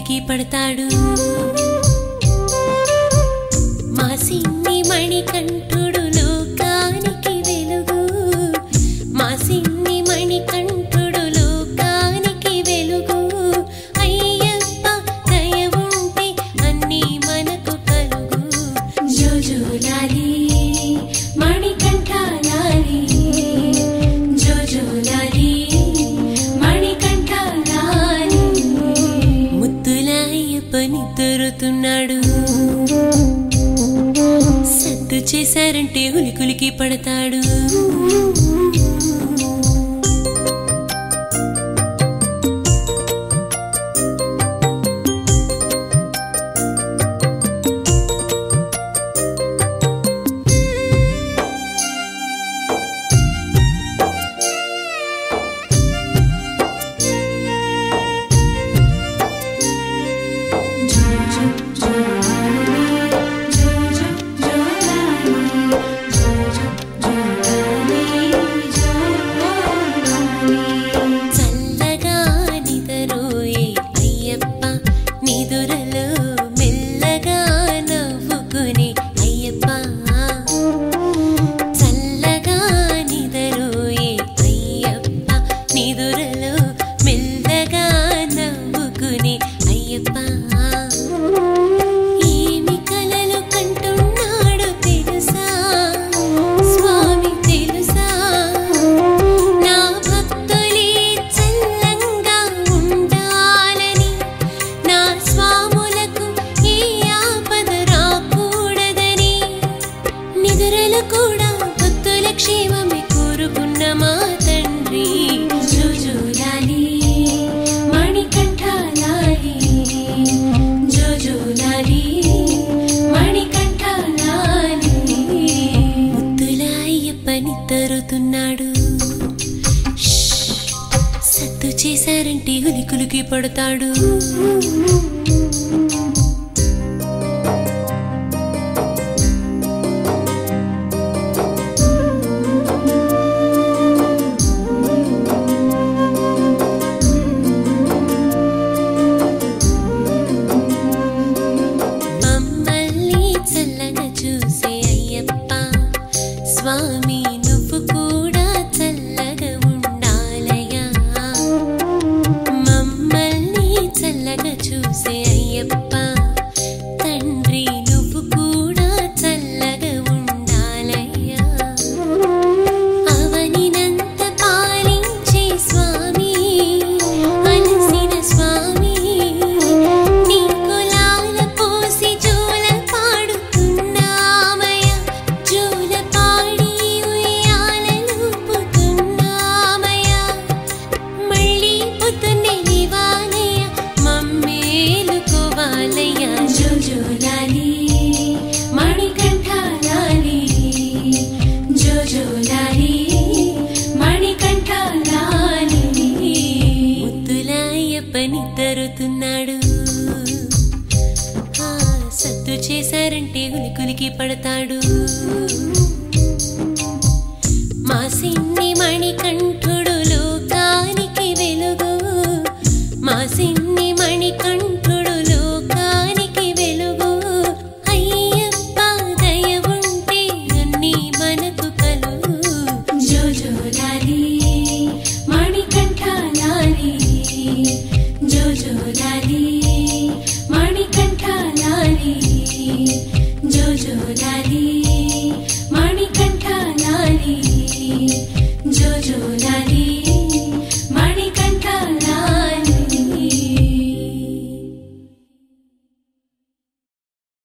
ఉలికులికి పడతాడు మా సిన్ని మణికంఠుడు లోకానికి వెలుగు మా సిన్ని మణికంఠుడు లోకానికి వెలుగు అయ్యప్ప దయ ఉంటే అన్నీ మనకు కలుగు జోజోలాలి మణికంఠాలాలి జోజోలాలి మణికంఠాలాలి ముద్దుల అయ్యప్ప నిద్రతున్నాడు సద్దు చేశారంటే ఉలికులికి పడతాడు చల్లగా నిదరోయే అయ్యప్ప నిదురలో మెల్లగా నవ్వుకునే అయ్యప్ప చల్లగా నిదరోయే అయ్యప్ప నిదురలో మెల్లగా నవ్వుకునే అయ్యప్ప ఏమి కలలు కంటున్నాడో తెలుసా స్వామి తెలుసా నా భక్తులే చల్లంగా ఉండాలని నా స్వాములకు ఏ ఆపద రాకూడదని నిదురలు కూడా భక్తుల క్షేమమే కోరుకున్న మా తండ్రి జోజోలాలి మణికంఠాలాలి జోజోలాలి మణికంఠాలాలి ముద్దుల అయ్యప్ప నిద్రతున్నాడు సత్తు చేశారంటే ఉలికులికి పడతాడు మమ్మల్ని చల్లగా చూసే అయ్యప్ప స్వామి నువ్వు కూడా చల్లగా ఉండాలయ్యా మమ్మల్ని చల్లగా చూసే అయ్యప్ప తండ్రి నువ్వు కూడా చల్లగా ఉండాలయ్యా అవనినంత పాలించే స్వామి అలసిన స్వామి నీ కులాల పోసి జోల పాడుతున్నామయ జోల పాడి ఉయ్యాలూపుతున్నామయ మళ్ళీ పొద్దున్నే లేవాలయ్య మమ్మేలుకోవాలయ్య జోజోలాలి మణికంఠాలాలి జోజోలాలి మణికంఠాలాలి ముద్దులాయప్ప నిద్రతున్నాడు ఆ, సత్తు చేశారంటే ఉలికులికి పడతాడు మా సిన్ని మణికంఠుడు లోకానికి వెలుగు మా సిన్ని మణికంఠుడు లోకానికి వెలుగు అయ్యప్ప దయ ఉంటే అన్నీ మనకు కలుగు జోజోలాలి మణికంఠాలాలి జోజోలాలి మణికంఠాలాలి జోజోలాలి మణికంఠాలాలి జోజోలాలి